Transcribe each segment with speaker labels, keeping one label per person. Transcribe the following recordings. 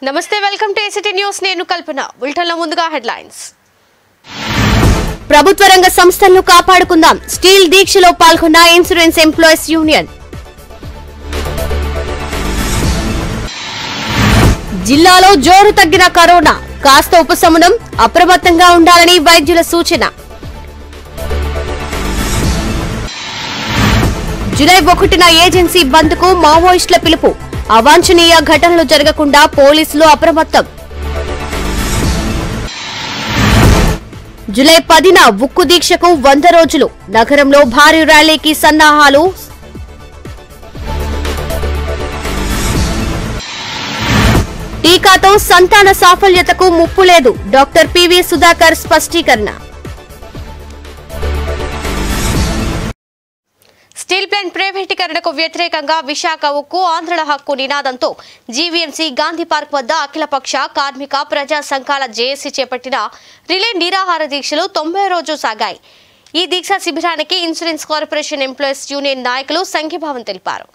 Speaker 1: నమస్తే welcome to ACT news నేను కల్పన బులెటిన్లో ముందుగా హెడ్లైన్స్
Speaker 2: ప్రభుత్వ రంగ సంస్థలను కాపాడుకుందాం స్టీల్ దీక్షలో పాల్గొన్న ఇన్సూరెన్స్ ఎంప్లాయీస్ యూనియన్ జిల్లాలో జోరు తగ్గిన కరోనా కాస్త ఉపశమనం అప్రమత్తంగా ఉండాలని వైద్యుల సూచన జులై ఒకటిన ఏజెన్సీ బంద్ కు మావోయిస్టుల పిలుపు అవాంఛనీయ ఘటనలు జరగకుండా పోలీసులు అప్రమత్తం జులై పదిన ఉక్కు దీక్షకు వంద రోజులు నగరంలో భారీ ర్యాలీకి సన్నాహాలు టీకాతో సంతాన సాఫల్యతకు ముప్పు లేదు డాక్టర్ పివి సుధాకర్ స్పష్టీకరణ
Speaker 1: స్టీల్ ప్లాంట్ ప్రైవేటీకరణకు వ్యతిరేకంగా విశాఖ ఉక్కు ఆంధ్రుల హక్కు నినాదంతో జీవీఎంసీ గాంధీ పార్క్ వద్ద అఖిలపక్ష కార్మిక ప్రజా సంఘాల జేఏసీ చేపట్టిన రిలే నిరాహార దీక్షలు తొంభై రోజు సాగాయి ఈ దీక్షా శిబిరానికి ఇన్సూరెన్స్ కార్పొరేషన్ ఎంప్లాయీస్ యూనియన్ నాయకులు సంఘీభావం తెలిపారు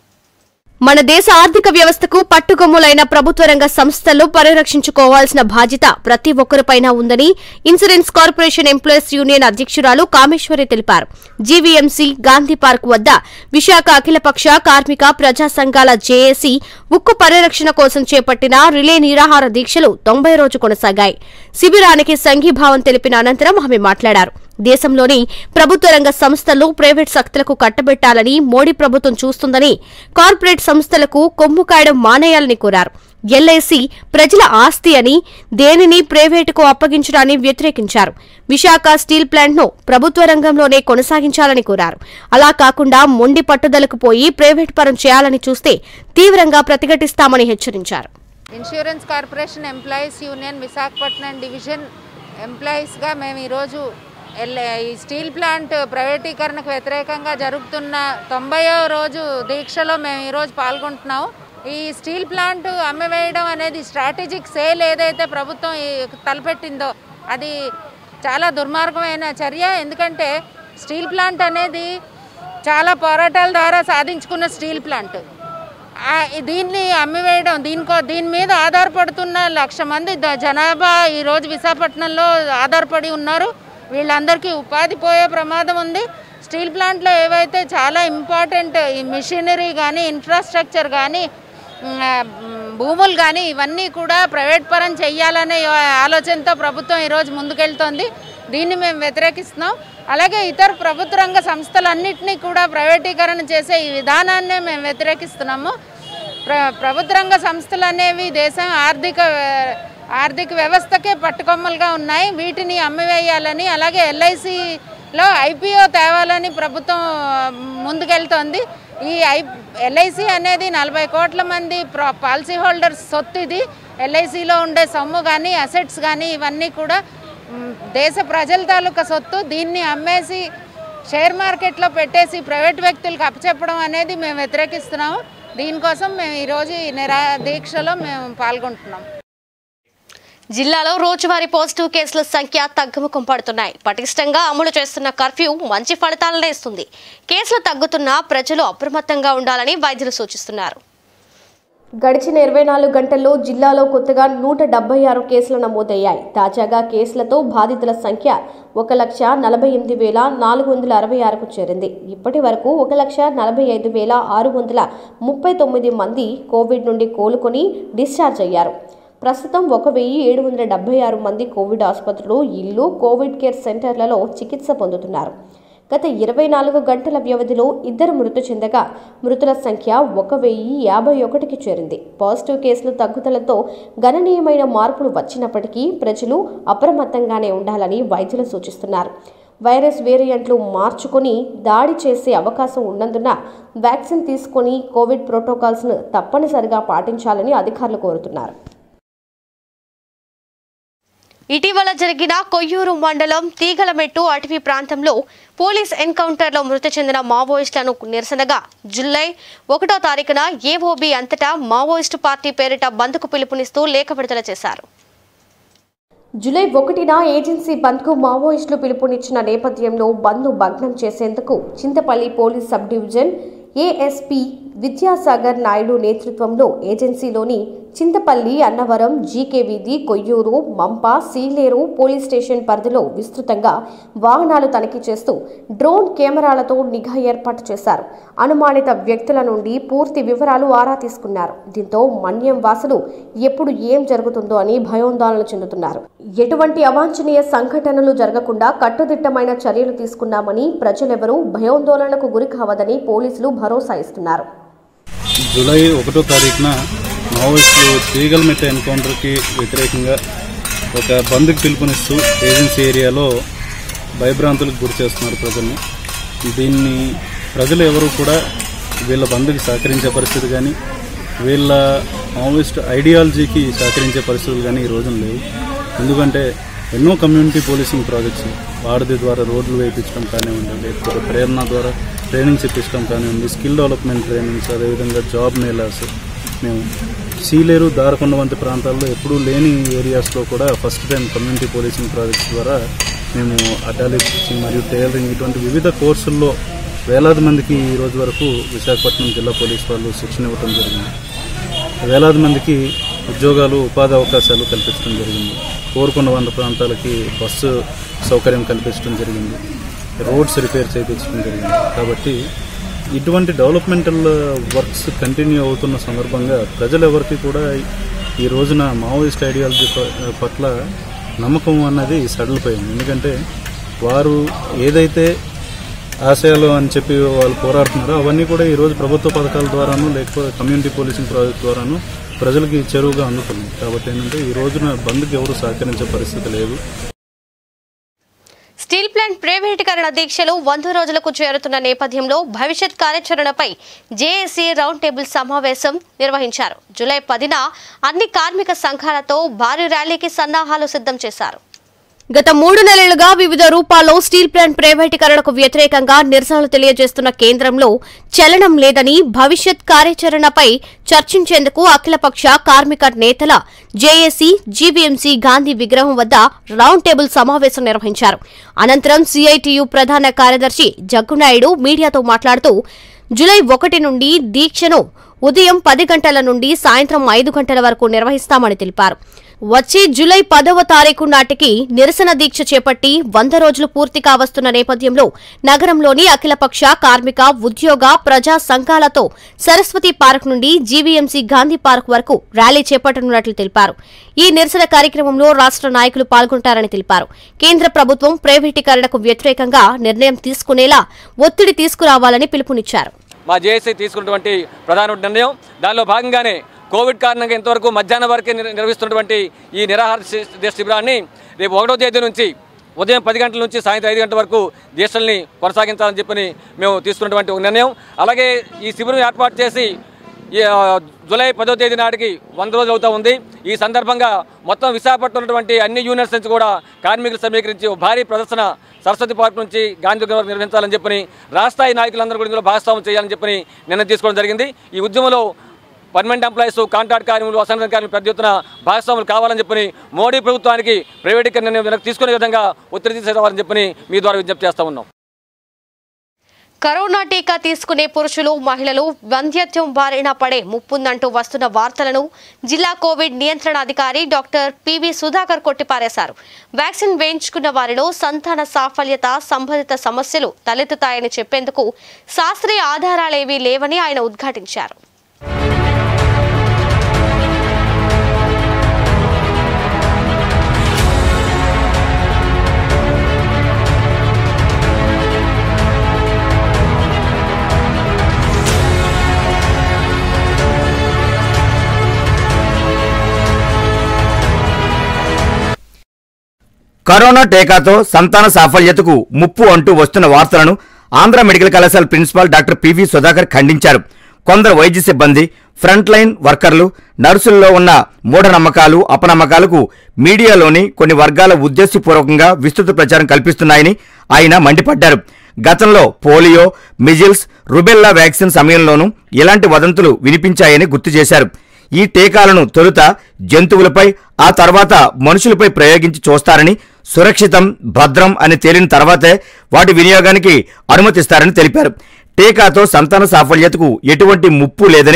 Speaker 2: మన దేశ ఆర్థిక వ్యవస్థకు పట్టుకొమ్ములైన ప్రభుత్వ రంగ సంస్థలు పరిరక్షించుకోవాల్సిన బాధ్యత ప్రతి ఒక్కరిపైన ఉందని ఇన్సూరెన్స్ కార్పొరేషన్ ఎంప్లాయీస్ యూనియన్ అధ్యక్షురాలు కామేశ్వరి తెలిపారు జీవీఎంసీ గాంధీ పార్క్ వద్ద విశాఖ అఖిలపక్ష కార్మిక ప్రజా సంఘాల జేఏసీ ఉక్కు పరిరక్షణ కోసం చేపట్టిన రిలే నిరాహార దీక్షలు తొంభై రోజు కొనసాగాయి శిబిరానికి సంఘీభావం తెలిపిన అనంతరం ఆమె మాట్లాడారు దేశంలోని ప్రభుత్వ రంగ సంస్థలు ప్రైవేట్ శక్తులకు కట్టబెట్టాలని మోడీ ప్రభుత్వం చూస్తుందని కార్పొరేట్ సంస్థలకు కొమ్ము కాయడం మానేయాలని కోరారు ఎల్ఐసి ప్రజల ఆస్తి అని దేనిని ప్రైవేటుకు అప్పగించడాన్ని వ్యతిరేకించారు విశాఖ స్టీల్ ప్లాంట్ను ప్రభుత్వ రంగంలోనే కొనసాగించాలని కోరారు అలా కాకుండా మొండి పట్టుదలకు పోయి ప్రైవేట్ పరం చేయాలని చూస్తే తీవ్రంగా ప్రతిఘటిస్తామని హెచ్చరించారు
Speaker 3: insurance corporation employees union Visakhapatnam division ఎంప్లాయీస్గా మేము ఈరోజు ఎల్ ఈ స్టీల్ ప్లాంట్ ప్రైవేటీకరణకు వ్యతిరేకంగా జరుగుతున్న తొంభైవ రోజు దీక్షలో మేము ఈరోజు పాల్గొంటున్నాము ఈ స్టీల్ ప్లాంట్ అమ్మివేయడం అనేది స్ట్రాటజిక్ సేల్ ఏదైతే ప్రభుత్వం ఈ తలపెట్టిందో అది చాలా దుర్మార్గమైన చర్య ఎందుకంటే స్టీల్ ప్లాంట్ అనేది చాలా పోరాటాల ద్వారా సాధించుకున్న స్టీల్ ప్లాంట్ ఆ, దీన్ని అమ్మివేయడం దీనికో దీని మీద ఆధారపడుతున్న లక్ష మంది ద- జనాభా ఈరోజు విశాఖపట్నంలో ఆధారపడి ఉన్నారు వీళ్ళందరికీ ఉపాధి పోయే ప్రమాదం ఉంది స్టీల్ ప్లాంట్లో ఏవైతే చాలా ఇంపార్టెంట్ ఈ మిషనరీ కానీ ఇన్ఫ్రాస్ట్రక్చర్ కానీ ఉమ్, ఆ, ఉమ్, భూములు కానీ ఇవన్నీ కూడా ప్రైవేట్ పరం చెయ్యాలనే ఆలోచనతో ప్రభుత్వం ఈరోజు ముందుకెళ్తోంది దీన్ని మేము వ్యతిరేకిస్తున్నాం అలాగే ఇతర ప్రభుత్వ రంగ సంస్థలన్నింటినీ కూడా ప్రైవేటీకరణ చేసే ఈ విధానాన్నే మేము వ్యతిరేకిస్తున్నాము ప్ర ప్రభుత్వ రంగ సంస్థలు అనేవి దేశం ఆర్థిక వ్య- ఆర్థిక వ్యవస్థకే పట్టుకొమ్మలుగా ఉన్నాయి వీటిని అమ్మివేయాలని అలాగే ఎల్ఐసిలో ఐపీఓ తేవాలని ప్రభుత్వం ముందుకెళ్తోంది ఈ ఐ ఎల్ఐసి అనేది నలభై కోట్ల మంది ప్రా పాలసీ హోల్డర్స్ సొత్తు ఇది ఎల్ఐసిలో ఉండే సొమ్ము కానీ అసెట్స్ కానీ ఇవన్నీ కూడా మ్, దేశ ప్రజల తాలూకా సొత్తు దీన్ని అమ్మేసి షేర్ మార్కెట్లో పెట్టేసి ప్రైవేట్ వ్యక్తులకు అప్పచెప్పడం అనేది మేము వ్యతిరేకిస్తున్నాము దీనికోసం మేము ఈరోజు ఈ నిరా దీక్షలో మేము పాల్గొంటున్నాం
Speaker 1: జిల్లాలో రోజువారీ పాజిటివ్ కేసుల సంఖ్య తగ్గుముఖం పడుతున్నాయి పటిష్టంగా అమలు చేస్తున్న కర్ఫ్యూ మంచి ఫలితాలనే ఇస్తుంది కేసులు తగ్గుతున్నా ప్రజలు అప్రమత్తంగా ఉండాలని వైద్యులు సూచిస్తున్నారు
Speaker 2: గడిచిన ఇరవై నాలుగు గంటల్లో జిల్లాలో కొత్తగా నూట డెబ్బై ఆరు కేసులు నమోదయ్యాయి తాజాగా కేసులతో బాధితుల సంఖ్య ఒక లక్ష నలభై ఎనిమిది వేల నాలుగు వందల అరవై ఆరుకు చేరింది ఇప్పటి వరకు ఒక లక్ష నలభై ఐదు వేల ఆరు వందల ముప్పై తొమ్మిది మంది కోవిడ్ నుండి కోలుకొని డిశ్చార్జ్ అయ్యారు ప్రస్తుతం ఒక వెయ్యి ఏడు వందల డెబ్బై ఆరు మంది కోవిడ్ ఆసుపత్రులు ఇల్లు కోవిడ్ కేర్ సెంటర్లలో చికిత్స పొందుతున్నారు గత ఇరవై నాలుగు గంటల వ్యవధిలో ఇద్దరు మృతి చెందగా మృతుల సంఖ్య ఒక వెయ్యి యాభై ఒకటికి చేరింది పాజిటివ్ కేసులు తగ్గుదలతో గణనీయమైన మార్పులు వచ్చినప్పటికీ ప్రజలు అప్రమత్తంగానే ఉండాలని వైద్యులు సూచిస్తున్నారు వైరస్ వేరియంట్లు మార్చుకొని దాడి చేసే అవకాశం ఉన్నందున వ్యాక్సిన్ తీసుకొని కోవిడ్ ప్రోటోకాల్స్ను తప్పనిసరిగా పాటించాలని అధికారులు కోరుతున్నారు
Speaker 1: ఇటీవల జరిగిన కొయ్యూరు మండలం తీగలమెట్టు అటవీ ప్రాంతంలో పోలీస్ ఎన్కౌంటర్లో మృతి చెందిన మావోయిస్టులను నిరసనగా జులై ఒకటో తారీఖున ఏఓబి అంతటా మావోయిస్టు పార్టీ పేరిట బంద్కు పిలుపునిస్తూ లేఖ విడుదల చేశారు
Speaker 2: జూలై ఒకటిన ఏజెన్సీ బంద్కు మావోయిస్టులు పిలుపునిచ్చిన నేపథ్యంలో బంద్ను భగ్నం చేసేందుకు Chintapalli police sub division A S P Vidyasagar Naidu నేతృత్వంలో ఏజెన్సీలోని Chintapalli Annavaram G K Veedhi Koyyuru Mampa Sileru police station పరిధిలో విస్తృతంగా వాహనాలు తనిఖీ చేస్తూ డ్రోన్ కెమెరాలతో నిఘా ఏర్పాటు చేశారు అనుమానిత వ్యక్తుల నుండి పూర్తి వివరాలు ఆరా తీసుకున్నారు దీంతో మన్యం వాసులు ఎప్పుడు ఏం జరుగుతుందో అని భయోందోళన చెందుతున్నారు ఎటువంటి అవాంఛనీయ సంఘటనలు జరగకుండా కట్టుదిట్టమైన చర్యలు తీసుకున్నామని ప్రజలెవరూ భయోందోళనకు గురి కావదని పోలీసులు భరోసా ఇస్తున్నారు
Speaker 4: జూలై ఒకటో తారీఖున మావోయిస్టులు తీగల్మెట్ట ఎన్కౌంటర్కి వ్యతిరేకంగా ఒక బంద్కి పిలుపునిస్తూ ఏజెన్సీ ఏరియాలో భయభ్రాంతులకు గురి చేస్తున్నారు ప్రజల్ని దీన్ని ప్రజలు ఎవరు కూడా వీళ్ళ బంద్కి సహకరించే పరిస్థితి కానీ వీళ్ళ మావోయిస్ట్ ఐడియాలజీకి సహకరించే పరిస్థితులు కానీ ఈ రోజున లేవు ఎందుకంటే ఎన్నో కమ్యూనిటీ పోలీసింగ్ ప్రాజెక్ట్స్ వారధి ద్వారా రోడ్లు వేయించడం కానివ్వండి లేకపోతే ప్రేరణ ద్వారా ట్రైనింగ్స్ ఇప్పించడం కానివ్వండి స్కిల్ డెవలప్మెంట్ ట్రైనింగ్స్ అదేవిధంగా జాబ్ మేళాస్ మేము సీలేరు దారకొండ వంటి ప్రాంతాల్లో ఎప్పుడూ లేని ఏరియాస్లో కూడా first time community policing projects ద్వారా మేము అటాలిక్ స్టిచ్చింగ్ మరియు టైలరింగ్ ఇటువంటి వివిధ కోర్సుల్లో వేలాది మందికి ఈ రోజు వరకు విశాఖపట్నం జిల్లా పోలీస్ వాళ్ళు శిక్షణ ఇవ్వడం జరిగింది వేలాది మందికి ఉద్యోగాలు ఉపాధి అవకాశాలు కల్పించడం జరిగింది కోరుకున్న వంద ప్రాంతాలకి బస్సు సౌకర్యం కల్పించడం జరిగింది రోడ్స్ రిపేర్ చేయించడం జరిగింది కాబట్టి ఇటువంటి డెవలప్మెంటల్ వర్క్స్ కంటిన్యూ అవుతున్న సందర్భంగా ప్రజలు ఎవరికి కూడా ఈ రోజున మావోయిస్ట్ ఐడియాలజీ ప- పట్ల నమ్మకం అన్నది సడలిపోయింది ఎందుకంటే వారు ఏదైతే ఆశయాలు అని చెప్పి వాళ్ళు పోరాడుతున్నారో అవన్నీ కూడా ఈరోజు ప్రభుత్వ పథకాల ద్వారాను లేకపోతే కమ్యూనిటీ పోలీసింగ్ ప్రాజెక్ట్ ద్వారాను ప్రజలకి చెరువుగా అందుతున్నాయి కాబట్టి ఏంటంటే ఈ రోజున బంద్కి ఎవరు సహకరించే పరిస్థితి లేదు
Speaker 1: స్టీల్ ప్లాంట్ ప్రైవేటీకరణ దీక్షలు వంద రోజులకు చేరుతున్న నేపథ్యంలో భవిష్యత్ కార్యాచరణపై జేఏసీ రౌండ్ టేబుల్ సమావేశం నిర్వహించారు జూలై పదిన అన్ని కార్మిక సంఘాలతో భారీ ర్యాలీకి సన్నాహాలు సిద్ధం చేశారు
Speaker 2: గత మూడు నెలలుగా వివిధ రూపాల్లో స్టీల్ ప్లాంట్ ప్రైవేటీకరణకు వ్యతిరేకంగా నిరసనలు తెలియజేస్తున్న కేంద్రంలో చలనం లేదని భవిష్యత్ కార్యాచరణపై చర్చించేందుకు అఖిలపక్ష కార్మిక నేతల జేఏసీ జీవీఎంసీ గాంధీ విగ్రహం వద్ద రౌండ్ టేబుల్ సమావేశం నిర్వహించారు అనంతరం సిఐటియు ప్రధాన కార్యదర్శి జగ్గునాయుడు మీడియాతో మాట్లాడుతూ జులై ఒకటి నుండి దీక్షను ఉదయం పది గంటల నుండి సాయంత్రం ఐదు గంటల వరకు నిర్వహిస్తామని తెలిపారు వచ్చే జులై పదవ తారీఖు నాటికి నిరసన దీక్ష చేపట్టి వంద రోజులు పూర్తి కావస్తున్న నేపథ్యంలో నగరంలోని అఖిలపక్ష కార్మిక ఉద్యోగ ప్రజా సంఘాలతో సరస్వతి పార్క్ నుండి జీవీఎంసీ గాంధీ పార్క్ వరకు ర్యాలీ చేపట్టనున్నట్లు తెలిపారు ఈ నిరసన కార్యక్రమంలో రాష్ట్ర నాయకులు పాల్గొంటారని తెలిపారు కేంద్ర ప్రభుత్వం ప్రైవేటీకరణకు వ్యతిరేకంగా నిర్ణయం తీసుకునేలా ఒత్తిడి తీసుకురావాలని పిలుపునిచ్చారు
Speaker 5: మా జేఏసీ తీసుకున్నటువంటి ప్రధాన నిర్ణయం దానిలో భాగంగానే కోవిడ్ కారణంగా ఇంతవరకు మధ్యాహ్నం వరకే నిర్- నిర్వహిస్తున్నటువంటి ఈ నిరాహార శి- దీక్ష శిబిరాన్ని రేపు ఒకటో తేదీ నుంచి ఉదయం పది గంటల నుంచి సాయంత్రం ఐదు గంటల వరకు దీక్షల్ని కొనసాగించాలని చెప్పని మేము తీసుకున్నటువంటి ఒక నిర్ణయం అలాగే ఈ శిబిరం ఏర్పాటు చేసి ఈ ఆ, జూలై పదో తేదీ నాటికి వంద రోజులు అవుతా ఉంది ఈ సందర్భంగా మొత్తం విశాఖపట్నం ఉన్నటువంటి అన్ని యూనియన్స్ నుంచి కూడా కార్మికులు సమీకరించి ఒక భారీ ప్రదర్శన సరస్వతి పార్క్ నుంచి గాంధీ విగ్రహం వరకు నిర్వహించాలని చెప్పని రాష్ట్రాయి నాయకులందరూ కూడా ఇందులో భాగస్వామ్యం చేయాలని చెప్పని నిర్ణయం తీసుకోవడం జరిగింది ఈ ఉద్యమంలో పర్మనెంట్ ఎంప్లాయీస్ కాంట్రాక్ట్ కార్మికులు అసంఘటిత కార్మికులు పెద్ద ఎత్తున భాగస్వాములు కావాలని చెప్పని మోడీ ప్రభుత్వానికి ప్రైవేటీకరణ నిర్ణయం వెనక్కి తీసుకునే విధంగా ఒత్తిడి తీసుకురావాలని చెప్పని మీ ద్వారా విజ్ఞప్తి చేస్తా ఉన్నాం
Speaker 1: కరోనా టీకా తీసుకునే పురుషులు మహిళలు వంధ్యత్వం బారిన పడే ముప్పుందంటూ వస్తున్న వార్తలను జిల్లా కోవిడ్ నియంత్రణ అధికారి డాక్టర్ పివి సుధాకర్ కొట్టిపారేశారు వ్యాక్సిన్ వేయించుకున్న వారిలో సంతాన సాఫల్యత సంబంధిత సమస్యలు తలెత్తుతాయని చెప్పేందుకు శాస్త్రీయ ఆధారాలేవీ లేవని ఆయన ఉద్ఘాటించారు
Speaker 6: కరోనా టీకాతో సంతాన సాఫల్యతకు ముప్పు అంటూ వస్తున్న వార్తలను ఆంధ్ర మెడికల్ కళాశాల ప్రిన్సిపాల్ డాక్టర్ పివి సుధాకర్ ఖండించారు కొందరు వైద్య సిబ్బంది ఫ్రంట్ లైన్ వర్కర్లు నర్సుల్లో ఉన్న మూఢనమ్మకాలు అపనమ్మకాలకు మీడియాలోని కొన్ని వర్గాల ఉద్దేశపూర్వకంగా విస్తృత ప్రచారం కల్పిస్తున్నాయని ఆయన మండిపడ్డారు గతంలో పోలియో మిజిల్స్ రుబెల్లా వ్యాక్సిన్ సమయంలోనూ ఇలాంటి వదంతులు వినిపించాయని గుర్తు చేశారు ఈ టీకాలను తొలుత జంతువులపై ఆ తర్వాత మనుషులపై ప్రయోగించి చూస్తారని సురక్షితం భద్రం అని తేలిన తర్వాతే వాటి వినియోగానికి అనుమతిస్తారని తెలిపారు టీకాతో సంతాన సాఫల్యతకు ఎటువంటి ముప్పు లేదని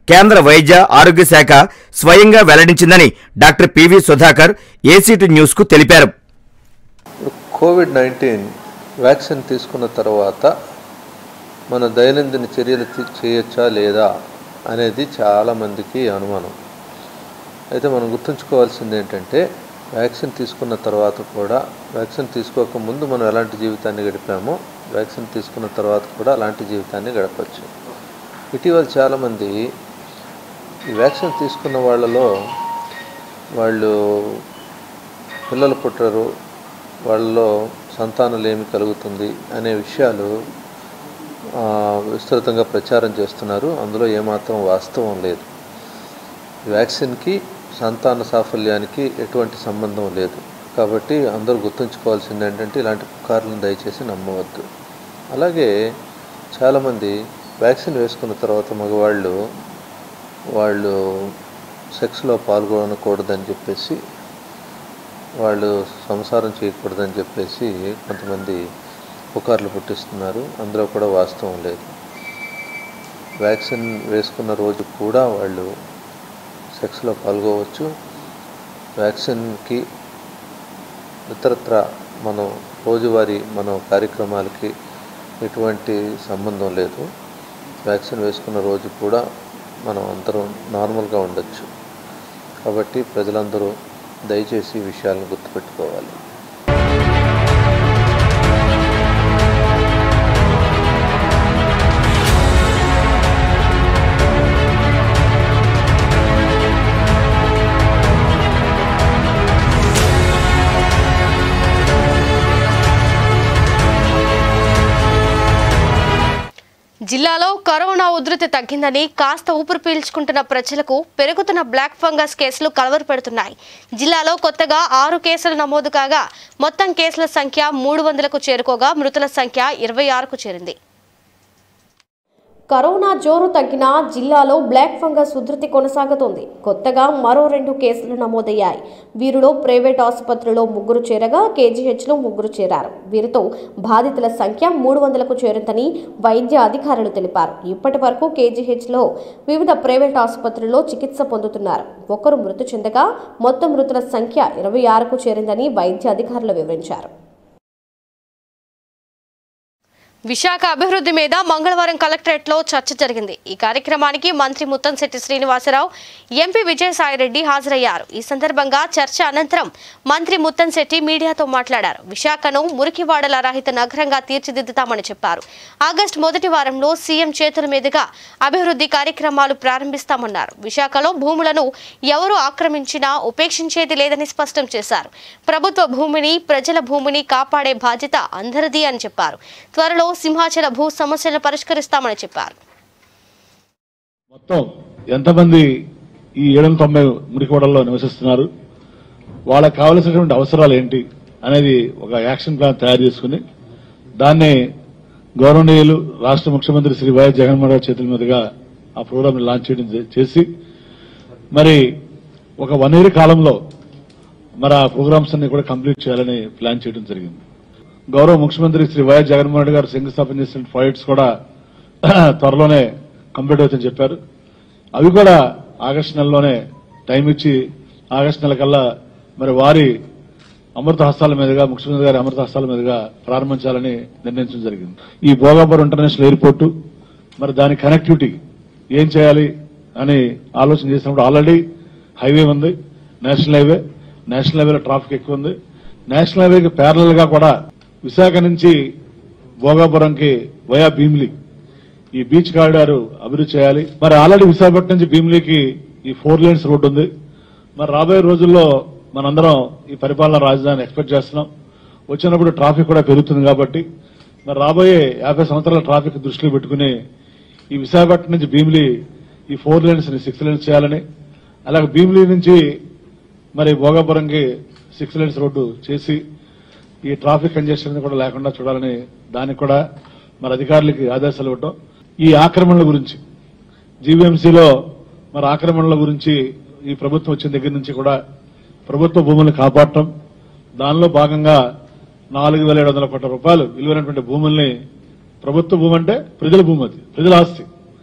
Speaker 6: కేంద్ర వైద్య ఆరోగ్య శాఖ స్వయంగా వెల్లడించిందని doctor P V Sudhakar A C T news కు తెలిపారు
Speaker 7: కోవిడ్ నైన్టీన్ వ్యాక్సిన్ తీసుకున్న తర్వాత మన దైనందిన చర్యలు తీ- చేయొచ్చా లేదా అనేది చాలామందికి అనుమానం అయితే మనం గుర్తుంచుకోవాల్సింది ఏంటంటే వ్యాక్సిన్ తీసుకున్న తర్వాత కూడా వ్యాక్సిన్ తీసుకోక ముందు మనం ఎలాంటి జీవితాన్ని గడిపామో వ్యాక్సిన్ తీసుకున్న తర్వాత కూడా అలాంటి జీవితాన్ని గడపచ్చు ఇటీవల చాలామంది ఈ వ్యాక్సిన్ తీసుకున్న వాళ్ళలో వాళ్ళు పిల్లలు పుట్టరు వాళ్ళలో సంతానలేమి కలుగుతుంది అనే విషయాలు ఆ, విస్తృతంగా ప్రచారం చేస్తున్నారు అందులో ఏమాత్రం వాస్తవం లేదు ఈ వ్యాక్సిన్కి సంతాన సాఫల్యానికి ఎటువంటి సంబంధం లేదు కాబట్టి అందరూ గుర్తుంచుకోవాల్సింది ఏంటంటే ఇలాంటి పుకార్లను దయచేసి నమ్మవద్దు అలాగే చాలామంది వ్యాక్సిన్ వేసుకున్న తర్వాత మగవాళ్ళు వాళ్ళు సెక్స్లో పాల్గొనకూడదని చెప్పేసి వాళ్ళు సంసారం చేయకూడదని చెప్పేసి కొంతమంది పుకార్లు పుట్టిస్తున్నారు అందులో కూడా వాస్తవం లేదు వ్యాక్సిన్ వేసుకున్న రోజు కూడా వాళ్ళు సెక్స్లో పాల్గొవచ్చు వ్యాక్సిన్కి ఇతరత్ర మనం రోజువారీ మన కార్యక్రమాలకి ఎటువంటి సంబంధం లేదు వ్యాక్సిన్ వేసుకున్న రోజు కూడా మనం అందరం నార్మల్గా ఉండొచ్చు కాబట్టి ప్రజలందరూ దయచేసి ఈ విషయాలను గుర్తుపెట్టుకోవాలి
Speaker 1: జిల్లాలో కరోనా ఉధృతి తగ్గిందని కాస్త ఊపిరి పీల్చుకుంటున్న ప్రజలకు పెరుగుతున్న బ్లాక్ ఫంగస్ కేసులు కలవరు పెడుతున్నాయి జిల్లాలో కొత్తగా ఆరు కేసులు నమోదు కాగా మొత్తం కేసుల సంఖ్య మూడు వందలకు చేరుకోగా మృతుల సంఖ్య ఇరవై ఆరుకు చేరింది కరోనా జోరు తగ్గినా జిల్లాలో బ్లాక్ ఫంగస్ ఉధృతి కొనసాగుతోంది కొత్తగా మరో రెండు కేసులు నమోదయ్యాయి వీరిలో ప్రైవేట్ ఆసుపత్రిలో ముగ్గురు చేరగా కేజీహెచ్లో ముగ్గురు చేరారు వీరితో బాధితుల సంఖ్య మూడు వందలకు చేరిందని వైద్య అధికారులు తెలిపారు ఇప్పటి వరకు కేజీహెచ్లో వివిధ ప్రైవేట్ ఆసుపత్రుల్లో చికిత్స పొందుతున్నారు ఒకరు మృతి చెందగా మొత్తం మృతుల సంఖ్య ఇరవై ఆరుకు చేరిందని వైద్య అధికారులు వివరించారు విశాఖ అభివృద్ధి మీద మంగళవారం కలెక్టరేట్లో చర్చ జరిగింది ఈ కార్యక్రమానికి మంత్రి ముత్తంశెట్టి శ్రీనివాసరావు ఎంపీ విజయసాయిరెడ్డి హాజరయ్యారు ఈ సందర్భంగా చర్చ అనంతరం మంత్రి ముత్తంశెట్టి మీడియాతో మాట్లాడారు విశాఖను మురికివాడల రహిత నగరంగా తీర్చిదిద్దుతామని చెప్పారు ఆగస్టు మొదటి వారంలో సీఎం చేతుల మీదుగా అభివృద్ధి కార్యక్రమాలు ప్రారంభిస్తామన్నారు విశాఖలో భూములను ఎవరు ఆక్రమించినా ఉపేక్షించేది లేదని స్పష్టం చేశారు ప్రభుత్వ భూమిని ప్రజల భూమిని కాపాడే బాధ్యత అందరిది అని చెప్పారు త్వరలో సింహాచల భూ సమస్యలను పరిష్కరిస్తామని చెప్పారు
Speaker 8: మొత్తం ఎంతమంది ఈ ఏడు వందల తొంభై మురికివాడల్లో నివసిస్తున్నారు వాళ్ళకి కావలసినటువంటి అవసరాలు ఏంటి అనేది ఒక యాక్షన్ ప్లాన్ తయారు చేసుకుని దాన్ని గౌరవనీయులు రాష్ట్ర ముఖ్యమంత్రి శ్రీ వైఎస్ జగన్మోహన్ రెడ్డి చేతుల మీదుగా ఆ ప్రోగ్రామ్ లాంచ్ చేయడం చే- చేసి మరి ఒక వన్ ఇయర్ కాలంలో మరి ఆ ప్రోగ్రామ్స్ అన్ని కూడా కంప్లీట్ చేయాలని ప్లాన్ చేయడం జరిగింది గౌరవ ముఖ్యమంత్రి శ్రీ వైఎస్ జగన్మోహన్ రెడ్డి గారు శంకుస్థాపన చేసిన ప్రాజెక్ట్స్ కూడా త్వరలోనే కంప్లీట్ అవుతుందని చెప్పారు అవి కూడా ఆగస్టు నెలలోనే టైం ఇచ్చి ఆగస్టు నెల కల్లా మరి వారి అమృత హస్తాల మీదుగా ముఖ్యమంత్రి గారి అమృత హస్తాల మీదుగా ప్రారంభించాలని నిర్ణయించడం జరిగింది ఈ భోగాపురం ఇంటర్నేషనల్ ఎయిర్పోర్టు మరి దాని కనెక్టివిటీ ఏం చేయాలి అని ఆలోచన చేసినప్పుడు ఆల్రెడీ హైవే ఉంది నేషనల్ హైవే నేషనల్ హైవేలో ట్రాఫిక్ ఎక్కువ ఉంది నేషనల్ హైవేకి ప్యారలల్ గా కూడా విశాఖ నుంచి భోగాపురంకి వయా భీమిలి ఈ బీచ్ కారిడార్ అభివృద్ధి చేయాలి మరి ఆల్రెడీ విశాఖపట్నం నుంచి భీమిలికి ఈ ఫోర్ లేన్స్ రోడ్డు ఉంది మరి రాబోయే రోజుల్లో మనందరం ఈ పరిపాలన రాజధాని ఎక్స్పెక్ట్ చేస్తున్నాం వచ్చినప్పుడు ట్రాఫిక్ కూడా పెరుగుతుంది కాబట్టి మరి రాబోయే యాభై సంవత్సరాల ట్రాఫిక్ దృష్టిలో పెట్టుకుని ఈ విశాఖపట్నం నుంచి భీమిలి ఈ ఫోర్ లేన్స్ ని సిక్స్ లేన్స్ చేయాలని అలాగే భీమిలి నుంచి మరి భోగాపురంకి సిక్స్ లేన్స్ రోడ్డు చేసి ఈ ట్రాఫిక్ కంజెషన్ కూడా లేకుండా చూడాలని దానికి కూడా మరి అధికారులకి ఆదేశాలు ఇవ్వటం ఈ ఆక్రమణల గురించి జీవీఎంసీలో మరి ఆక్రమణల గురించి ఈ ప్రభుత్వం వచ్చిన దగ్గర నుంచి కూడా ప్రభుత్వ భూములను కాపాడటం దానిలో భాగంగా నాలుగు వేల ఏడు వందల కోట్ల రూపాయలు విలువైనటువంటి భూముల్ని ప్రభుత్వ భూమి అంటే ప్రజల భూమి అది ప్రజల ఆస్తి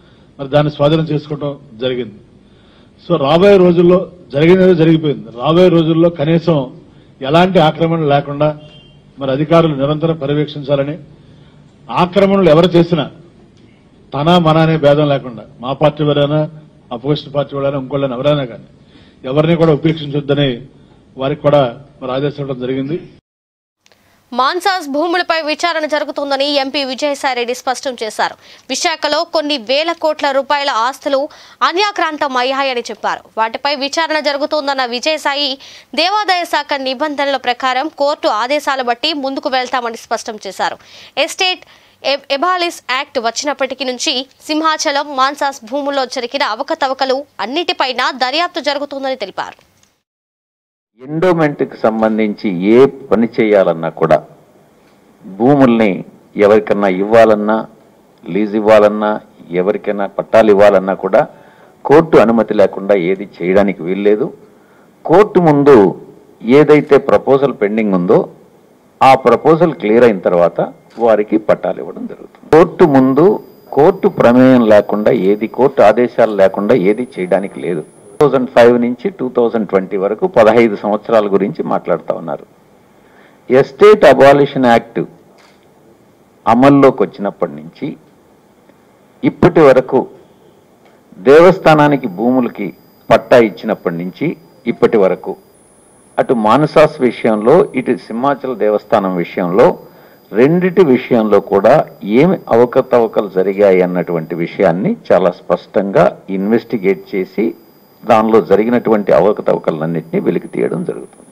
Speaker 8: మరి దాన్ని స్వాధీనం చేసుకోవడం జరిగింది సో రాబోయే రోజుల్లో జరిగినది జరిగిపోయింది రాబోయే రోజుల్లో కనీసం ఎలాంటి ఆక్రమణ లేకుండా మరి అధికారులు నిరంతరం పర్యవేక్షించాలని ఆక్రమణలు ఎవరు చేసినా తన మన అనే భేదం లేకుండా మా పార్టీ వారైనా అపోజిషన్ పార్టీ వారైనా ఇంకోళ్ళైనా ఎవరైనా కానీ ఎవరిని కూడా ఉపేక్షించొద్దని వారికి కూడా మరి ఆదేశించడం జరిగింది
Speaker 1: మాన్సాస్ భూములపై విచారణ జరుగుతోందని ఎంపీ విజయసాయిరెడ్డి స్పష్టం చేశారు విశాఖలో కొన్ని వేల కోట్ల రూపాయల ఆస్తులు అన్యాక్రాంతం అయ్యాయని చెప్పారు వాటిపై విచారణ జరుగుతోందన్న విజయసాయి దేవాదాయ శాఖ నిబంధనల ప్రకారం కోర్టు ఆదేశాలు బట్టి ముందుకు వెళ్తామని స్పష్టం చేశారు ఎస్టేట్ ఎ- ఎబాలిస్ యాక్ట్ వచ్చినప్పటికీ నుంచి సింహాచలం మాన్సాస్ భూముల్లో జరిగిన అవకతవకలు అన్నిటిపైన దర్యాప్తు జరుగుతోందని తెలిపారు
Speaker 9: ఎండోమెంట్కి సంబంధించి ఏ పని చేయాలన్నా కూడా భూముల్ని ఎవరికన్నా ఇవ్వాలన్నా లీజ్ ఇవ్వాలన్నా ఎవరికైనా పట్టాలు ఇవ్వాలన్నా కూడా కోర్టు అనుమతి లేకుండా ఏది చేయడానికి వీల్లేదు కోర్టు ముందు ఏదైతే ప్రపోజల్ పెండింగ్ ఉందో ఆ ప్రపోజల్ క్లియర్ అయిన తర్వాత వారికి పట్టాలు ఇవ్వడం జరుగుతుంది కోర్టు ముందు కోర్టు ప్రమేయం లేకుండా ఏది కోర్టు ఆదేశాలు లేకుండా ఏది చేయడానికి లేదు టూ థౌజండ్ ఫైవ్ నుంచి టూ థౌజండ్ ట్వంటీ వరకు పదహైదు సంవత్సరాల గురించి మాట్లాడుతూ ఉన్నారు ఎస్టేట్ అబాలిషన్ యాక్ట్ అమల్లోకి వచ్చినప్పటి నుంచి ఇప్పటి వరకు దేవస్థానానికి భూములకి పట్టా ఇచ్చినప్పటి నుంచి ఇప్పటి వరకు అటు మానసాస్ విషయంలో ఇటు సింహాచల దేవస్థానం విషయంలో రెండిటి విషయంలో కూడా ఏమి అవకతవకలు జరిగాయి అన్నటువంటి విషయాన్ని చాలా స్పష్టంగా ఇన్వెస్టిగేట్ చేసి దానిలో జరిగినటువంటి అవకతవకలన్నింటినీ వెలికి తీయడం జరుగుతుంది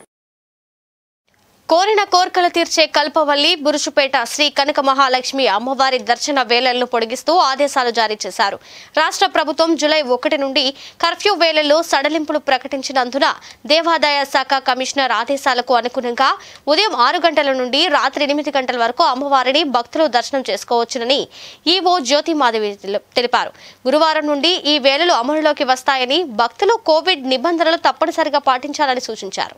Speaker 1: కోరిన కోర్కలు తీర్చే కల్పవల్లి బురుషుపేట శ్రీ కనక మహాలక్ష్మి అమ్మవారి దర్శన వేళలను పొడిగిస్తూ ఆదేశాలు జారీ చేశారు రాష్ట్ర ప్రభుత్వం జూలై ఒకటి నుండి కర్ఫ్యూ వేళల్లో సడలింపులు ప్రకటించినందున దేవాదాయ శాఖ కమిషనర్ ఆదేశాలకు అనుగుణంగా ఉదయం ఆరు గంటల నుండి రాత్రి ఎనిమిది గంటల వరకు అమ్మవారిని భక్తులు దర్శనం చేసుకోవచ్చునని ఈవో జ్యోతిమాధవి తెలి- తెలిపారు గురువారం నుండి ఈ వేళలు అమలులోకి వస్తాయని భక్తులు కోవిడ్ నిబంధనలు తప్పనిసరిగా పాటించాలని సూచించారు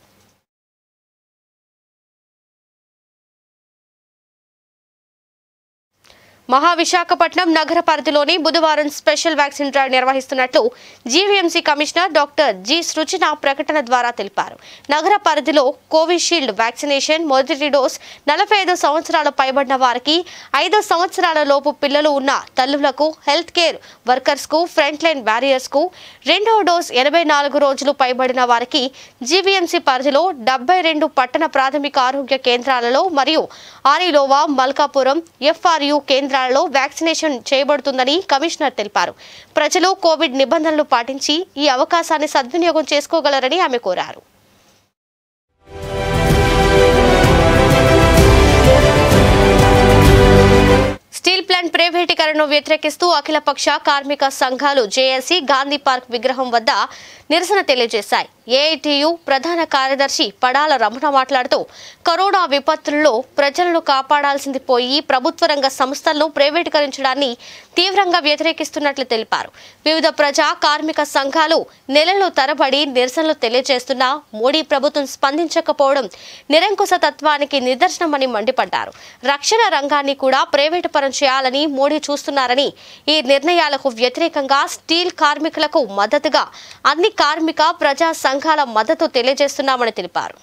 Speaker 1: మహావిశాఖపట్నం నగర పరిధిలోని బుధవారం స్పెషల్ వ్యాక్సిన్ డ్రైవ్ నిర్వహిస్తున్నట్లు G V M C commissioner doctor G Srujana ప్రకటన ద్వారా తెలిపారు నగర పరిధిలో కోవిషీల్డ్ వ్యాక్సినేషన్ మొదటి డోస్ నలభై ఐదు సంవత్సరాల పైబడిన వారికి ఐదు సంవత్సరాల లోపు పిల్లలు ఉన్న తల్లులకు హెల్త్ కేర్ వర్కర్స్ కు ఫ్రంట్ లైన్ వారియర్స్ కు రెండవ డోస్ ఎనభై నాలుగు రోజులు పైబడిన వారికి జీవీఎంసీ పరిధిలో డెబ్బై రెండు పట్టణ ప్రాథమిక ఆరోగ్య కేంద్రాలలో మరియు ఆరిలోవా మల్కాపురం ఎఫ్ఆర్యు కేంద్రాలలో వ్యాక్సినేషన్ చేయబడుతుందని కమిషనర్ తెలిపారు ప్రజలు కోవిడ్ నిబంధనలు పాటించి ఈ అవకాశాన్ని సద్వినియోగం చేసుకోగలరని ఆమె కోరారు స్టీల్ ప్లాంట్ ప్రైవేటీకరణను వ్యతిరేకిస్తూ అఖిలపక్ష కార్మిక సంఘాలు జేఏసీ గాంధీ పార్క్ విగ్రహం వద్ద నిరసన తెలియజేశాయి ఏఐటియు ప్రధాన కార్యదర్శి పడాల రమణ మాట్లాడుతూ కరోనా విపత్తుల్లో ప్రజలను కాపాడాల్సింది పోయి ప్రభుత్వ రంగ సంస్థలను ప్రైవేటీకరించడాన్ని తీవ్రంగా వ్యతిరేకిస్తున్నట్లు తెలిపారు వివిధ ప్రజా కార్మిక సంఘాలు నెలలు తరబడి నిరసనలు తెలియజేస్తున్నా మోడీ ప్రభుత్వం స్పందించకపోవడం నిరంకుశ తత్వానికి నిదర్శనమని మండిపడ్డారు రక్షణ రంగాన్ని కూడా ప్రైవేటు పరం చేయాలని మోడీ చూస్తున్నారని ఈ నిర్ణయాలకు వ్యతిరేకంగా స్టీల్ కార్మికులకు మద్దతుగా అన్ని కార్మిక ప్రజా సంఘాల మద్దతు తెలియజేస్తున్నామని తెలిపారు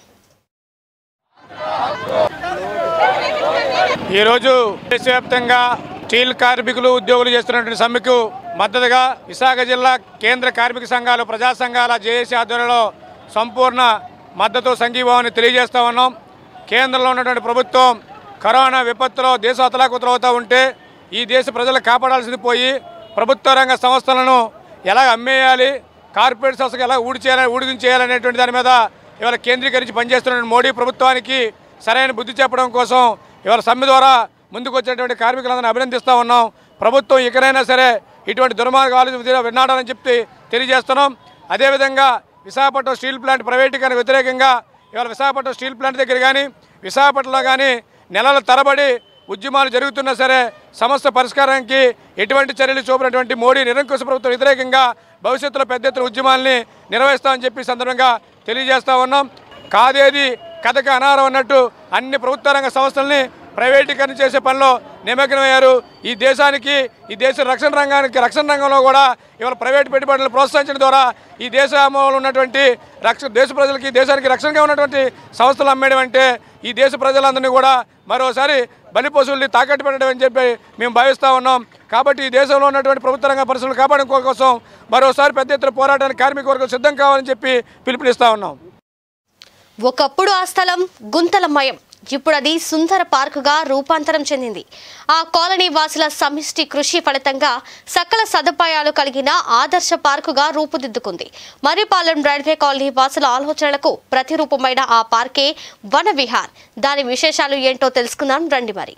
Speaker 10: ఈరోజు దేశవ్యాప్తంగా స్టీల్ కార్మికులు ఉద్యోగులు చేస్తున్నటువంటి సమ్మెకు మద్దతుగా విశాఖ జిల్లా కేంద్ర కార్మిక సంఘాలు ప్రజా సంఘాల జేఏసీ ఆధ్వర్యంలో సంపూర్ణ మద్దతు సంఘీభావాన్ని తెలియజేస్తా ఉన్నాం కేంద్రంలో ఉన్నటువంటి ప్రభుత్వం కరోనా విపత్తులో దేశం అతలాకుతలవుతూ ఉంటే ఈ దేశ ప్రజలు కాపాడాల్సింది పోయి ప్రభుత్వ రంగ సంస్థలను ఎలా అమ్మేయాలి కార్పొరేట్ సంస్థకు ఎలా ఊడి చేయాలి ఊడిగించేయాలనేటువంటి దాని మీద ఇవాళ కేంద్రీకరించి పనిచేస్తున్న మోడీ ప్రభుత్వానికి సరైన బుద్ధి చెప్పడం కోసం ఇవాళ సమ్మె ద్వారా ముందుకు వచ్చేటువంటి కార్మికులందరినీ అభినందిస్తూ ఉన్నాం ప్రభుత్వం ఇకనైనా సరే ఇటువంటి దుర్మార్గాలు విన్నాడని చెప్పి తెలియజేస్తున్నాం అదేవిధంగా విశాఖపట్నం స్టీల్ ప్లాంట్ ప్రైవేటీకరణ వ్యతిరేకంగా ఇవాళ విశాఖపట్నం స్టీల్ ప్లాంట్ దగ్గర కానీ విశాఖపట్నంలో కానీ నెలల తరబడి ఉద్యమాలు జరుగుతున్నా సరే సమస్య పరిష్కారానికి ఎటువంటి చర్యలు చూపినటువంటి మోడీ నిరంకుశ ప్రభుత్వం వ్యతిరేకంగా భవిష్యత్తులో పెద్ద ఎత్తున ఉద్యమాల్ని నిర్వహిస్తామని చెప్పి ఈ సందర్భంగా తెలియజేస్తా ఉన్నాం కాదేది కథకి అనారం అన్నట్టు అన్ని ప్రభుత్వ రంగ సంస్థల్ని ప్రైవేటీకరణ చేసే పనిలో నిమగ్నమయ్యారు ఈ దేశానికి ఈ దేశ రక్షణ రంగానికి రక్షణ రంగంలో కూడా ఇవాళ ప్రైవేట్ పెట్టుబడులను ప్రోత్సహించడం ద్వారా ఈ దేశంలో ఉన్నటువంటి రక్ష దేశ ప్రజలకి దేశానికి రక్షణగా ఉన్నటువంటి సంస్థలు అమ్మేయడం అంటే ఈ దేశ ప్రజలందరినీ కూడా మరోసారి బలి పశువుల్ని తాకట్టు పెట్టడం అని చెప్పి మేము భావిస్తూ ఉన్నాం కాబట్టి ఈ దేశంలో ఉన్నటువంటి ప్రభుత్వ రంగ పరిశ్రమలు కాపాడుకో కోసం మరోసారి పెద్ద ఎత్తున పోరాటానికి కార్మిక వర్గం సిద్ధం కావాలని చెప్పి పిలుపునిస్తా ఉన్నాం
Speaker 1: ఒకప్పుడు ఆ స్థలం గుంతలమయం ఇప్పుడు అది సుందర పార్కుగా రూపాంతరం చెందింది ఆ కాలనీ వాసుల సమిష్టి కృషి ఫలితంగా సకల సదుపాయాలు కలిగిన ఆదర్శ పార్కుగా రూపుదిద్దుకుంది మర్రిపాలెం రైల్వే కాలనీ వాసుల ఆలోచనలకు ప్రతిరూపమైన ఆ పార్కే వన విహార్ దాని విశేషాలు ఏంటో తెలుసుకుందాం రండి మరి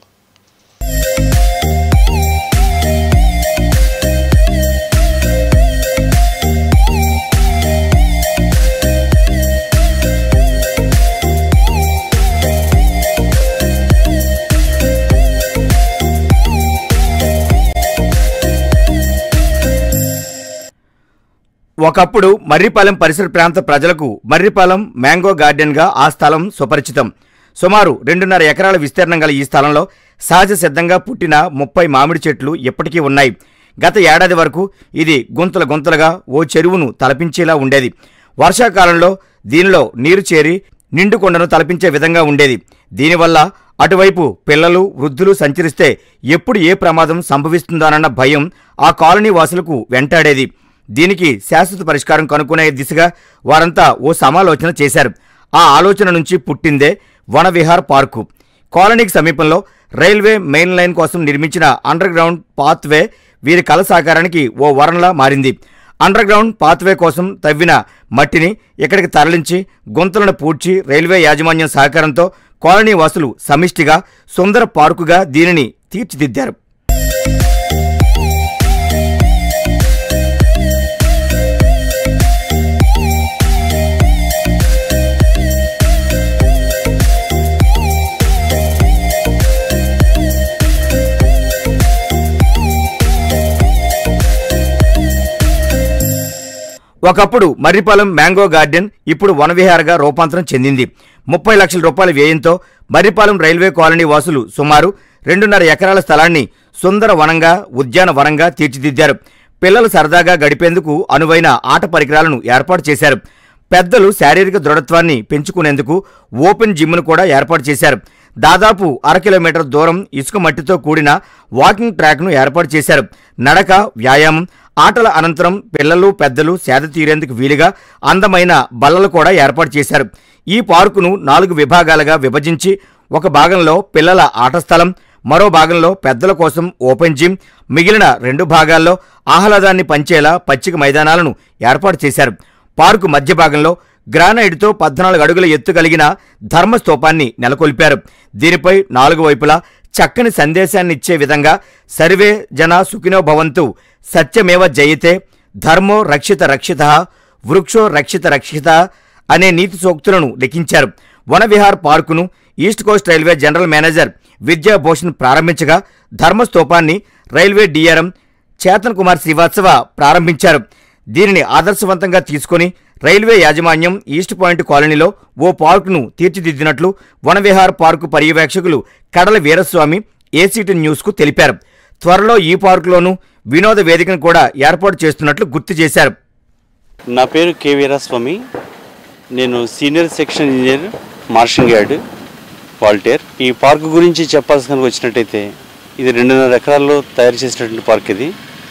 Speaker 6: ఒకప్పుడు మర్రిపాలెం పరిసర ప్రాంత ప్రజలకు మర్రిపాలెం మ్యాంగో గార్డెన్గా ఆ స్థలం సుపరిచితం సుమారు రెండున్నర ఎకరాల విస్తీర్ణం గల ఈ స్థలంలో సహజ సిద్ధంగా పుట్టిన ముప్పై మామిడి చెట్లు ఇప్పటికీ ఉన్నాయి గత ఏడాది వరకు ఇది గుంతల గుంతలుగా ఓ చెరువును తలపించేలా ఉండేది వర్షాకాలంలో దీనిలో నీరు చేరి నిండుకొండను తలపించే విధంగా ఉండేది దీనివల్ల అటువైపు పిల్లలు వృద్ధులు సంచరిస్తే ఎప్పుడు ఏ ప్రమాదం సంభవిస్తుందోనన్న భయం ఆ కాలనీ వాసులకు వెంటాడేది దీనికి శాశ్వత పరిష్కారం కనుక్కునే దిశగా వారంతా ఓ సమాలోచన చేశారు ఆ ఆలోచన నుంచి పుట్టిందే వనవిహార్ పార్కు కాలనీకి సమీపంలో రైల్వే మెయిన్ లైన్ కోసం నిర్మించిన అండర్ గ్రౌండ్ పాత్వే వీరి కల సాకారానికి ఓ వరంలా మారింది అండర్ గ్రౌండ్ పాత్వే కోసం తవ్విన మట్టిని ఇక్కడికి తరలించి గుంతలను పూడ్చి రైల్వే యాజమాన్యం సహకారంతో కాలనీ వాసులు సమిష్టిగా సుందర పార్కుగా దీనిని తీర్చిదిద్దారు ఒకప్పుడు మర్రిపాలెం మ్యాంగో గార్డెన్ ఇప్పుడు వనవిహారగా రూపాంతరం చెందింది ముప్పై లక్షల రూపాయల వ్యయంతో మర్రిపాలెం రైల్వే కాలనీ వాసులు సుమారు రెండున్నర ఎకరాల స్థలాన్ని సుందర వనంగా ఉద్యాన వనంగా తీర్చిదిద్దారు పిల్లలు సరదాగా గడిపేందుకు అనువైన ఆట పరికరాలను ఏర్పాటు చేశారు పెద్దలు శారీరక దృఢత్వాన్ని పెంచుకునేందుకు ఓపెన్ జిమ్ను కూడా ఏర్పాటు చేశారు దాదాపు అర కిలోమీటర్ దూరం ఇసుక మట్టితో కూడిన వాకింగ్ ట్రాక్ను ఏర్పాటు చేశారు నడక వ్యాయామం ఆటల అనంతరం పిల్లలు పెద్దలు సేద తీరేందుకు వీలుగా అందమైన బల్లలు కూడా ఏర్పాటు చేశారు ఈ పార్కును నాలుగు విభాగాలుగా విభజించి ఒక భాగంలో పిల్లల ఆట స్థలం మరో భాగంలో పెద్దల కోసం ఓపెన్ జిమ్ మిగిలిన రెండు భాగాల్లో ఆహ్లాదాన్ని పంచేలా పచ్చిక మైదానాలను ఏర్పాటు చేశారు పార్కు మధ్య భాగంలో గ్రానైట్తో పద్నాలుగు అడుగుల ఎత్తు కలిగిన ధర్మస్తూపాన్ని నెలకొల్పారు దీనిపై నాలుగు వైపులా చక్కని సందేశాన్నిచ్చే విధంగా సర్వే జన సుఖినో భవంతు సత్యమేవ జయతే ధర్మో రక్షిత రక్షిత వృక్షో రక్షిత రక్షిత అనే నీతి సూక్తులను లిఖించారు వనవిహార్ పార్కును East Coast Railway general manager Vidyabhushan ప్రారంభించగా ధర్మస్తూపాన్ని రైల్వే డిఆర్ఎం చేతన్ కుమార్ శ్రీవాత్సవ ప్రారంభించారు దీనిని ఆదర్శవంతంగా తీసుకొని రైల్వే యాజమాన్యం ఈస్ట్ పాయింట్ కాలనీలో ఓ పార్కును తీర్చిదిద్దినట్లు వనవిహార్ పార్కు పర్యవేక్షకులు కడల వీరస్వామి ఏసీటీ న్యూస్కు తెలిపారు త్వరలో ఈ పార్కులోనూ వినోద వేదికను కూడా ఏర్పాటు చేస్తున్నట్లు గుర్తు చేశారు
Speaker 11: నా పేరు కె వీరాస్వామి నేను senior section engineer marshalling yard Waltair ఈ పార్క్ గురించి చెప్పాల్సిన వచ్చినట్టయితే ఇది రెండున్నర ఎకరాల్లో తయారు చేసినటువంటి పార్క్ ఇది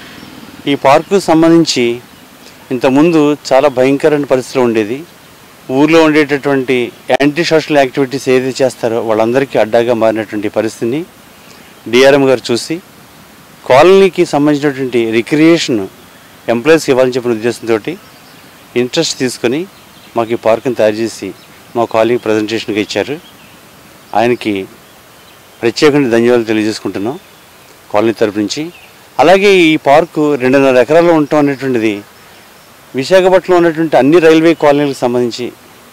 Speaker 11: ఈ పార్కు సంబంధించి ఇంతకుముందు చాలా భయంకరమైన పరిస్థితిలో ఉండేది ఊర్లో ఉండేటటువంటి యాంటీ సోషల్ యాక్టివిటీస్ ఏదైతే చేస్తారో వాళ్ళందరికీ అడ్డాగా మారినటువంటి పరిస్థితిని డిఆర్ఎం గారు చూసి కాలనీకి సంబంధించినటువంటి రిక్రియేషన్ ఎంప్లాయీస్కి ఇవ్వాలని చెప్పిన ఉద్దేశంతో ఇంట్రెస్ట్ తీసుకొని మాకు ఈ పార్కుని తయారు చేసి మా కాలనీ ప్రజెంటేషన్గా ఇచ్చారు ఆయనకి ప్రత్యేకంగా ధన్యవాదాలు తెలియజేసుకుంటున్నాం కాలనీ తరపు నుంచి అలాగే ఈ పార్కు రెండున్నర ఎకరాల్లో ఉండటం అనేటువంటిది విశాఖపట్నంలో ఉన్నటువంటి అన్ని రైల్వే కాలనీలకు సంబంధించి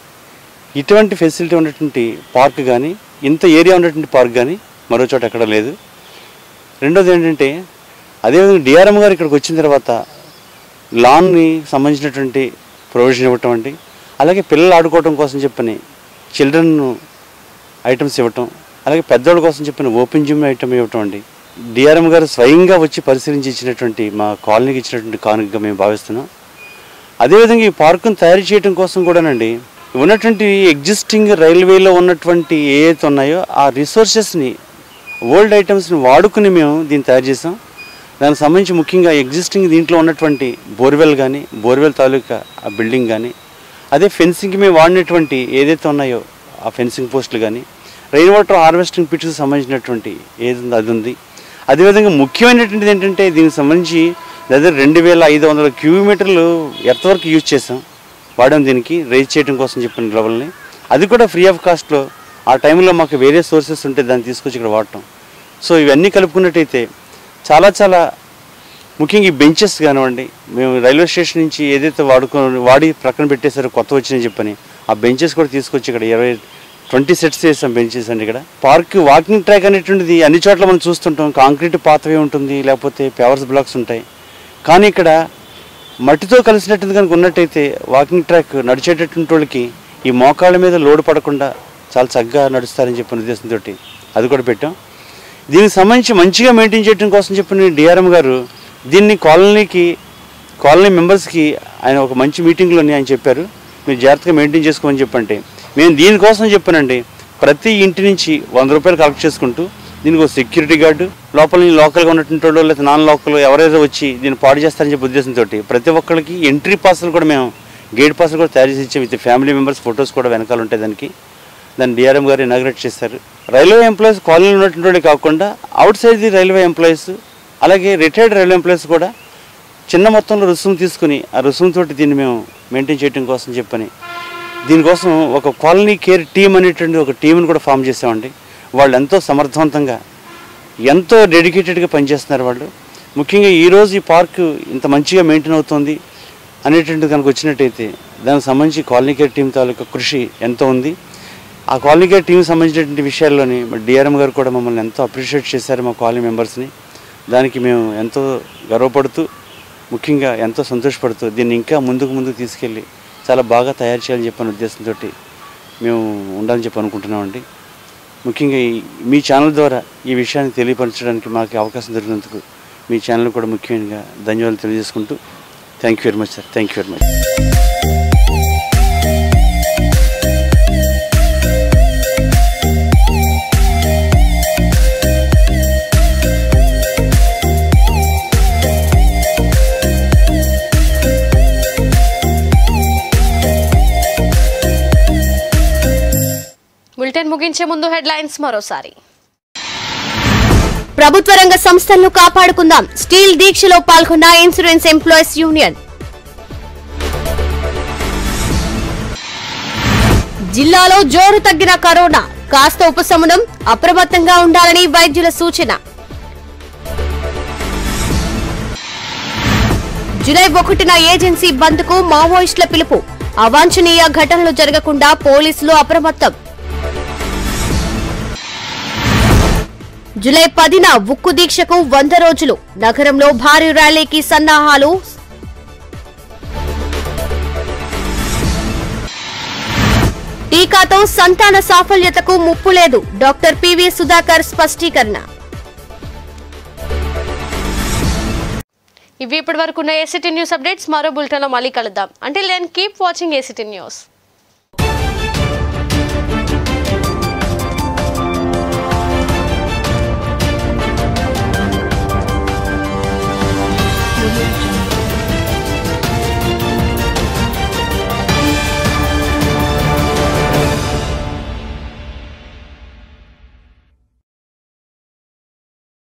Speaker 11: ఇటువంటి ఫెసిలిటీ ఉన్నటువంటి పార్క్ కానీ ఇంత ఏరియా ఉన్నటువంటి పార్క్ కానీ మరో చోట ఎక్కడ లేదు రెండోది ఏంటంటే అదేవిధంగా డిఆర్ఎం గారు ఇక్కడికి వచ్చిన తర్వాత లాన్ని సంబంధించినటువంటి ప్రొవిజన్ ఇవ్వటం అండి అలాగే పిల్లలు ఆడుకోవటం కోసం చెప్పని చిల్డ్రన్ ఐటమ్స్ ఇవ్వటం అలాగే పెద్దోళ్ళ కోసం చెప్పిన ఓపెన్ జిమ్ ఐటమ్ ఇవ్వటం అండి డిఆర్ఎం గారు స్వయంగా వచ్చి పరిశీలించి ఇచ్చినటువంటి మా కాలనీకి ఇచ్చినటువంటి కానుకగా మేము భావిస్తున్నాం అదేవిధంగా ఈ పార్కును తయారు చేయడం కోసం కూడానండి ఉన్నటువంటి ఎగ్జిస్టింగ్ రైల్వేలో ఉన్నటువంటి ఏ అయితే ఉన్నాయో ఆ రిసోర్సెస్ని ఓల్డ్ ఐటమ్స్ని వాడుకుని మేము దీన్ని తయారు చేసాం దానికి సంబంధించి ముఖ్యంగా ఎగ్జిస్టింగ్ దీంట్లో ఉన్నటువంటి బోర్వెల్ కానీ బోర్వెల్ తాలూకా ఆ బిల్డింగ్ కానీ అదే ఫెన్సింగ్కి మేము వాడినటువంటి ఏదైతే ఉన్నాయో ఆ ఫెన్సింగ్ పోస్టులు కానీ రెయిన్ వాటర్ హార్వెస్టింగ్ పిట్స్కి సంబంధించినటువంటి ఏది ఉందో అది ఉంది అదేవిధంగా ముఖ్యమైనటువంటిది ఏంటంటే దీనికి సంబంధించి దగ్గర రెండు వేల ఐదు వందల క్యూమీటర్లు ఎర్త్ వర్క్ యూజ్ చేసాం వాడాం దీనికి రేజ్ చేయడం కోసం చెప్పిన లెవెల్ని అది కూడా ఫ్రీ ఆఫ్ కాస్ట్లో ఆ టైంలో మాకు వేరే సోర్సెస్ ఉంటే దాన్ని తీసుకొచ్చి ఇక్కడ వాడటం సో ఇవన్నీ కలుపుకున్నట్టయితే చాలా చాలా ముఖ్యంగా ఈ బెంచెస్ కానివ్వండి మేము రైల్వే స్టేషన్ నుంచి ఏదైతే వాడుకో వాడి ప్రక్కన పెట్టేశారో కొత్త వచ్చినాయని చెప్పని ఆ బెంచెస్ కూడా తీసుకొచ్చి ఇక్కడ ఇరవై ట్వంటీ సెట్స్ చేసాం బెంచెస్ అండి ఇక్కడ పార్క్ వాకింగ్ ట్రాక్ అనేటువంటిది అన్ని చోట్ల మనం చూస్తుంటాం కాంక్రీట్ పాతవే ఉంటుంది లేకపోతే పేవర్స్ బ్లాక్స్ ఉంటాయి కానీ ఇక్కడ మట్టితో కలిసినట్టు కనుక ఉన్నట్టయితే వాకింగ్ ట్రాక్ నడిచేటటువంటి వాళ్ళకి ఈ మోకాళ్ళ మీద లోడ్ పడకుండా చాలా చక్కగా నడుస్తారని చెప్పిన ఉద్దేశంతో అది కూడా పెట్టాం దీనికి సంబంధించి మంచిగా మెయింటైన్ చేయడం కోసం చెప్పిన డిఆర్ఎం గారు దీన్ని కాలనీకి కాలనీ మెంబర్స్కి ఆయన ఒక మంచి మీటింగ్లోని ఆయన చెప్పారు మీరు జాగ్రత్తగా మెయింటైన్ చేసుకోమని చెప్పంటే మేము దీనికోసం చెప్పానండి ప్రతి ఇంటి నుంచి వంద రూపాయలు కలెక్ట్ చేసుకుంటూ దీనికి ఒక సెక్యూరిటీ గార్డు లోపల లోకల్గా ఉన్నటువంటి వాళ్ళు లేదా నాన్ లోకల్ ఎవరైతే వచ్చి దీన్ని పాడు చేస్తారని చెప్పే ఉద్దేశంతో ప్రతి ఒక్కరికి ఎంట్రీ పాస్లు కూడా మేము గేట్ పాస్లు కూడా తయారు చేసి ఇచ్చాం విత్ ఫ్యామిలీ మెంబర్స్ ఫొటోస్ కూడా వెనకాల ఉంటాయి దానికి దాన్ని డిఆర్ఎం గారు ఇనాగ్రేట్ చేశారు రైల్వే ఎంప్లాయీస్ కాలనీలో ఉన్నటువంటి వాళ్ళే కాకుండా outside the railway employees అలాగే రిటైర్డ్ రైల్వే ఎంప్లాయీస్ కూడా చిన్న మొత్తంలో రుసుము తీసుకుని ఆ రుసుముతో దీన్ని మేము మెయింటైన్ చేయడం కోసం చెప్పని దీనికోసం ఒక కాలనీ కేర్ టీం అనేటువంటి ఒక టీంని కూడా ఫామ్ చేసామండి వాళ్ళు ఎంతో సమర్థవంతంగా ఎంతో డెడికేటెడ్గా పనిచేస్తున్నారు వాళ్ళు ముఖ్యంగా ఈరోజు ఈ పార్క్ ఇంత మంచిగా మెయింటైన్ అవుతుంది అనేటువంటిది కనుక వచ్చినట్టయితే దానికి సంబంధించి కాలనీ కేర్ టీం తాలూకా కృషి ఎంతో ఉంది ఆ కాలనీ కేర్ టీంకి సంబంధించినటువంటి విషయాల్లోని డిఆర్ఎం గారు కూడా మమ్మల్ని ఎంతో అప్రిషియేట్ చేశారు మా కాలనీ మెంబర్స్ని దానికి మేము ఎంతో గర్వపడుతూ ముఖ్యంగా ఎంతో సంతోషపడుతూ దీన్ని ఇంకా ముందుకు ముందుకు తీసుకెళ్ళి చాలా బాగా తయారు చేయాలని చెప్పిన ఉద్దేశంతో మేము ఉండాలని చెప్పి అనుకుంటున్నామండి ముఖ్యంగా ఈ మీ ఛానల్ ద్వారా ఈ విషయాన్ని తెలియపరచడానికి మాకు అవకాశం దొరికినందుకు మీ ఛానల్ కూడా ముఖ్యంగా ధన్యవాదాలు తెలియజేసుకుంటూ thank you very much sir thank you very much
Speaker 1: bulletin ముగించే ముందు హెడ్లైన్స్ మరోసారి
Speaker 2: ప్రభుత్వ రంగ సంస్థలను కాపాడుకుందాం స్టీల్ దీక్షలో పాల్గొన్న ఇన్సూరెన్స్ ఎంప్లాయీస్ యూనియన్ జిల్లాలో జోరు తగ్గిన కరోనా కాస్త ఉపశమనం అప్రమత్తంగా ఉండాలని వైద్యుల సూచన జులై ఒకటిన ఏజెన్సీ బంద్ కు మావోయిస్టుల పిలుపు అవాంఛనీయ ఘటనలు జరగకుండా పోలీసులు అప్రమత్తం జులై పదిన ఉక్కు దీక్షకు వంద రోజులు నగరంలో భారీ ర్యాలీకి సన్నాహాలు టీకాతో సంతాన సాఫల్యతకు ముప్పు లేదు డాక్టర్ పివి సుధాకర్ స్పష్టీకరణ
Speaker 1: ఇవి ఇప్పటి వరకు ఉన్న ఏసీటీ న్యూస్ అప్డేట్స్ మరో బులెటిన్లో మళ్ళీ కలుద్దాం అంటే then keep watching ACT news